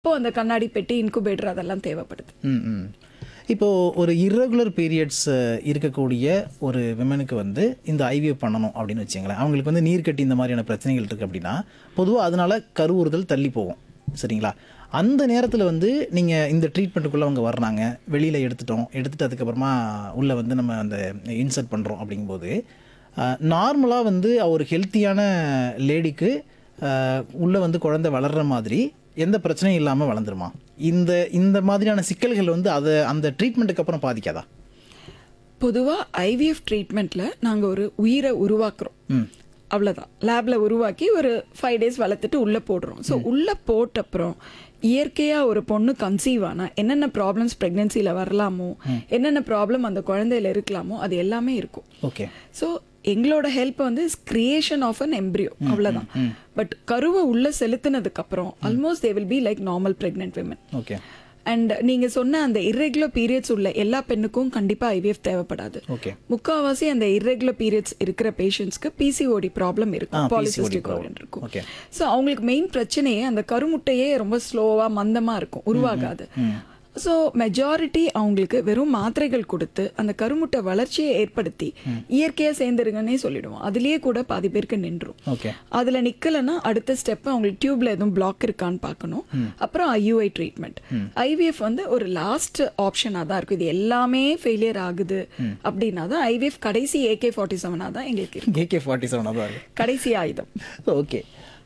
இப்போ அந்த கண்ணாடி பெட்டி இன்குபேட்டர் அதெல்லாம் தேவைப்படுது ம் ம் இப்போது ஒரு irregular பீரியட்ஸ் இருக்கக்கூடிய ஒரு விமனுக்கு வந்து இந்த ஐவிஎஃப் பண்ணணும் அப்படின்னு வச்சுங்களேன் அவங்களுக்கு வந்து நீர்க்கட்டி இந்த மாதிரியான பிரச்சனைகள் இருக்குது அப்படின்னா பொதுவாக அதனால கருவுறுதல் தள்ளி போகும் சரிங்களா அந்த நேரத்தில் வந்து நீங்கள் இந்த ட்ரீட்மெண்ட்டுக்குள்ளே அவங்க வர்றாங்க வெளியில் எடுத்துட்டோம் எடுத்துட்டு அதுக்கப்புறமா உள்ளே வந்து நம்ம அந்த இன்சர்ட் பண்ணுறோம் அப்படிங்கும்போது நார்மலாக வந்து ஒரு ஹெல்த்தியான லேடிக்கு உள்ளே வந்து குழந்தை வளர்கிற மாதிரி எந்த பிரச்சனையும் இல்லாமல் வளர்ந்துருமா இந்த இந்த மாதிரியான சிக்கல்கள் வந்து அதை அந்த ட்ரீட்மெண்ட்டுக்கு அப்புறம் பாதிக்காதா பொதுவாக ஐவிஎஃப் ட்ரீட்மெண்ட்ல நாங்க ஒரு உயிரை உருவாக்குறோம் ம் அவ்வளவுதான் லேப்ல உருவாக்கி ஒரு ஃபைவ் டேஸ் வளர்த்துட்டு உள்ள போடுறோம் ஸோ உள்ள போட்ட அப்புறம் இயற்கையா ஒரு பொண்ணு கன்சீவ் ஆனா என்னென்ன ப்ராப்ளம்ஸ் பிரெக்னன்சில வரலாமோ என்னென்ன ப்ராப்ளம் அந்த குழந்தையில இருக்கலாமோ அது எல்லாமே இருக்கும் ஓகே ஸோ எங்களோட ஹெல்ப் வந்து கிரியேஷன் ஆஃப் அன் எம்ப்ரியோ அவ்வளவுதான் பட் கருவை உள்ள செலுத்தினதுக்கு அப்புறம் almost they will be like normal pregnant women okay and நீங்க சொன்ன அந்த இர்ரெகுலர் பீரியட்ஸ் உள்ள எல்லா பெண்ணுக்கும் கண்டிப்பா ஐவிஎஃப் தேவைப்படாது ஓகே முக்காவாசி அந்த இர்ரெகுலர் பீரியட்ஸ் இருக்கிற பேஷண்ட்ஸ்க்கு பிசிஓடி ப்ராப்ளம் இருக்கும் PCOD பாலிசிஸ்டிக் problem. ஓவரியன் இருக்கும் Okay. ஸோ அவங்களுக்கு மெயின் பிரச்சனையே அந்த கருமுட்டையே ரொம்ப ஸ்லோவா மந்தமா இருக்கும் உருவாகாது ஸோ மெஜாரிட்டி அவங்களுக்கு வெறும் மாத்திரைகள் கொடுத்து அந்த கருமுட்டை வளர்ச்சியை ஏற்படுத்தி இயற்கையா சேர்ந்துருங்கன்னே சொல்லிடுவோம் அதுலயே கூட பாதி பேருக்கு நின்றும் ஓகே அதுல நிக்கலன்னா அடுத்த ஸ்டெப் அவங்களுக்கு டியூப்ல எதுவும் பிளாக் இருக்கான்னு பார்க்கணும் அப்புறம் ஐயூஐ ட்ரீட்மெண்ட் ஐவிஎஃப் வந்து ஒரு லாஸ்ட் ஆப்ஷனா தான் இருக்கும் இது எல்லாமே ஃபெயிலியர் ஆகுது அப்படின்னா தான் ஐவிஎஃப் கடைசி ஏகே ஃபார்ட்டி செவனா தான் எங்களுக்கு இருக்கு. கேகே ஃபார்ட்டி செவனாக தான் இருக்கு கடைசி ஆயுதம் ஓகே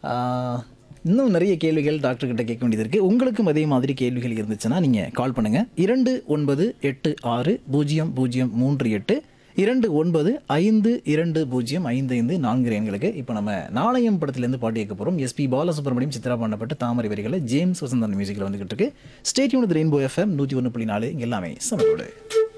இன்னும் நிறைய கேள்விகள் டாக்டர் கிட்ட கேட்க வேண்டியது இருக்குது உங்களுக்கும் அதே மாதிரி கேள்விகள் இருந்துச்சுன்னா நீங்கள் கால் பண்ணுங்கள் இரண்டு ஒன்பது எட்டு ஆறு பூஜ்ஜியம் பூஜ்ஜியம் மூன்று எட்டு இரண்டு ஒன்பது ஐந்து இரண்டு பூஜ்ஜியம் ஐந்து ஐந்து நான்கு எண்களுக்கு இப்போ நம்ம நாணயம் படத்துலேருந்து பாட்டு கேட்க போகிறோம் எஸ்பி பாலசுப்ரமணியம் சித்ரா பண்ணப்பட்ட தாமரை வரிகளை ஜேம்ஸ் வசந்தன் மியூசிக்கில் வந்துகிட்டு இருக்கு ஸ்டேட்யூன் ரெயின்போ எஃப்எம் நூற்றி ஒன்று புள்ளி நாலு இங்கே எல்லாமே சமயோடு